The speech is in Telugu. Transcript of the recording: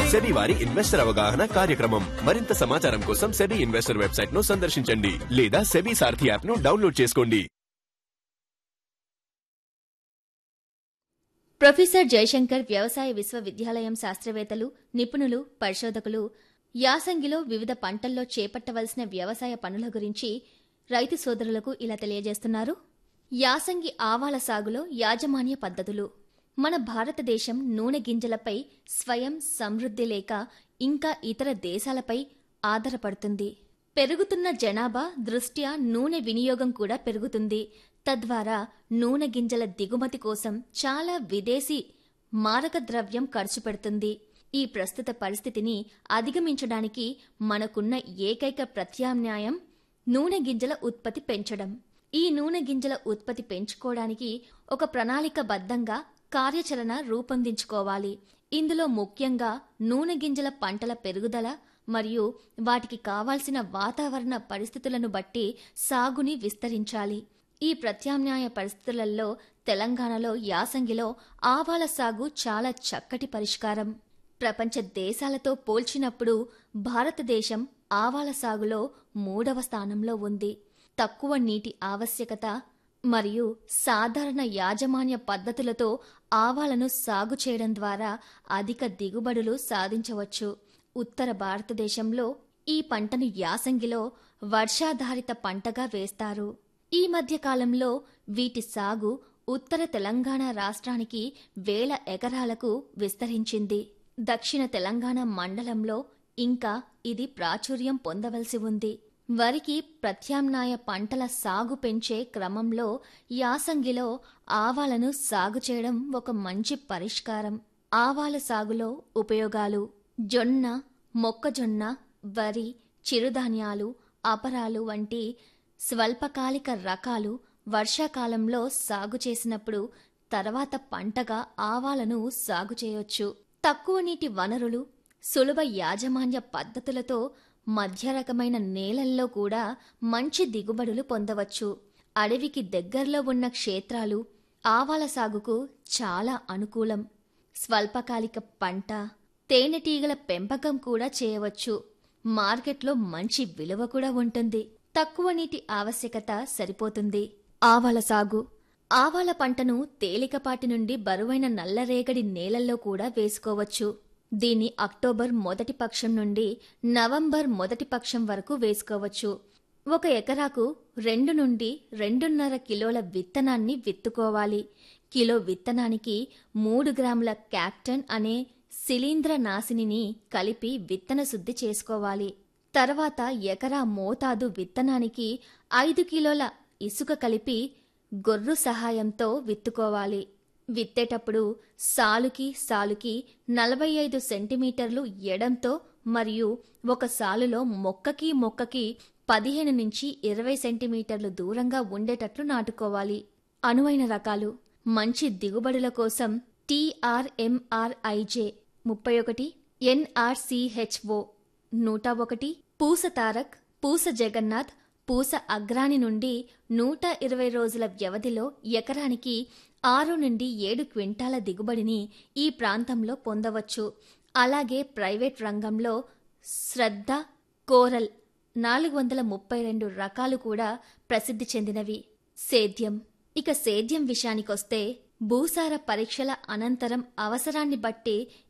సెబీ వారి ఇన్వెస్టర్ అవగాహన కార్యక్రమం మరింత సమాచారం కోసం సెబీ ఇన్వెస్టర్ వెబ్సైట్ ను సందర్శించండి లేదా సెబీ సారథి యాప్ ను డౌన్లోడ్ చేసుకోండి ప్రొఫెసర్ జయశంకర్ వ్యవసాయ విశ్వవిద్యాలయం శాస్త్రవేత్తలు నిపుణులు పరిశోధకులు యాసంగిలో వివిధ పంటల్లో చేపట్టవలసిన వ్యవసాయ పనుల గురించి రైతు సోదరులకు ఇలా తెలియజేస్తున్నారు యాసంగి ఆవాల సాగులో యాజమాన్య పద్ధతులు మన భారతదేశం నూనె గింజలపై స్వయం సమృద్ధి లేక ఇంకా ఇతర దేశాలపై ఆధారపడుతుంది పెరుగుతున్న జనాభా దృష్ట్యా నూనె వినియోగం కూడా పెరుగుతుంది తద్వారా నూనె గింజల దిగుమతి కోసం చాలా విదేశీ మారక ద్రవ్యం ఖర్చు పెడుతుంది ఈ ప్రస్తుత పరిస్థితిని అధిగమించడానికి మనకున్న ఏకైక ప్రత్యామ్నాయం నూనె గింజల ఉత్పత్తి పెంచడం ఈ నూనె గింజల ఉత్పత్తి పెంచుకోవడానికి ఒక ప్రణాళికబద్ధంగా కార్యాచరణ రూపొందించుకోవాలి ఇందులో ముఖ్యంగా నూనె గింజల పంటల పెరుగుదల మరియు వాటికి కావాల్సిన వాతావరణ పరిస్థితులను బట్టి సాగుని విస్తరించాలి ఈ ప్రత్యామ్నాయ పరిస్థితులలో తెలంగాణలో యాసంగిలో ఆవాల సాగు చాలా చక్కటి పరిష్కారం ప్రపంచ దేశాలతో పోల్చినప్పుడు భారతదేశం ఆవాల సాగులో మూడవ స్థానంలో ఉంది తక్కువ నీటి ఆవశ్యకత మరియు సాధారణ యాజమాన్య పద్ధతులతో ఆవాలను సాగు చేయడం ద్వారా అధిక దిగుబడులు సాధించవచ్చు ఉత్తర భారతదేశంలో ఈ పంటను యాసంగిలో వర్షాధారిత పంటగా వేస్తారు ఈ మధ్య కాలంలో వీటి సాగు ఉత్తర తెలంగాణ రాష్ట్రానికి వేల ఎకరాలకు విస్తరించింది దక్షిణ తెలంగాణ మండలంలో ఇంకా ఇది ప్రాచుర్యం పొందవలసి ఉంది వరికి ప్రత్యామ్నాయ పంటల సాగు పెంచే క్రమంలో యాసంగిలో ఆవాలను సాగు చేయడం ఒక మంచి పరిష్కారం ఆవాల సాగులో ఉపయోగాలు జొన్న మొక్కజొన్న వరి చిరుధాన్యాలు అపరాలు వంటి స్వల్పకాలిక రకాలు వర్షాకాలంలో సాగు చేసినప్పుడు తర్వాత పంటగా ఆవాలను సాగు చేయొచ్చు తక్కువ నీటి వనరులు సులభ యాజమాన్య పద్ధతులతో మధ్య రకమైన నేలల్లో కూడా మంచి దిగుబడులు పొందవచ్చు అడవికి దగ్గరలో ఉన్న క్షేత్రాలు ఆవాల సాగుకు చాలా అనుకూలం స్వల్పకాలిక పంట తేనెటీగల పెంపకం కూడా చేయవచ్చు మార్కెట్లో మంచి విలువ కూడా ఉంటుంది తక్కువ నీటి ఆవశ్యకత సరిపోతుంది ఆవాల సాగు ఆవాల పంటను తేలికపాటి నుండి బరువైన నల్లరేగడి నేలల్లో కూడా వేసుకోవచ్చు దీన్ని అక్టోబర్ మొదటి పక్షం నుండి నవంబర్ మొదటి పక్షం వరకు వేసుకోవచ్చు ఒక ఎకరాకు రెండు నుండి రెండున్నర కిలోల విత్తనాన్ని విత్తుకోవాలి కిలో విత్తనానికి మూడు గ్రాముల క్యాప్టన్ అనే శిలీంద్ర నాశినిని కలిపి విత్తన శుద్ధి చేసుకోవాలి తర్వాత ఎకరా మోతాదు విత్తనానికి ఐదు కిలోల ఇసుక కలిపి గొర్రు సహాయంతో విత్తుకోవాలి విత్తేటప్పుడు సాలుకి సాలుకి నలభై ఐదు సెంటీమీటర్లు ఎడంతో మరియు ఒక సాలులో మొక్కకి మొక్కకి పదిహేను నుంచి ఇరవై సెంటీమీటర్లు దూరంగా ఉండేటట్లు నాటుకోవాలి అనువైన రకాలు మంచి దిగుబడుల కోసం టీఆర్ఎంఆర్ఐజే ముప్పై ఒకటి ఎన్ఆర్సిహెచ్ఓ నూట ఒకటి పూస తారక్ పూస జగన్నాథ్ పూస అగ్రాని నుండి నూట ఇరవై రోజుల వ్యవధిలో ఎకరానికి ఆరు నుండి ఏడు క్వింటాల దిగుబడిని ఈ ప్రాంతంలో పొందవచ్చు అలాగే ప్రైవేట్ రంగంలో శ్రద్ధ కోరల్ నాలుగు వందల ముప్పై రెండు రకాలు కూడా ప్రసిద్ధి చెందినవి సేద్యం ఇక సేద్యం విషయానికొస్తే భూసార పరీక్షల అనంతరం అవసరాన్ని బట్టి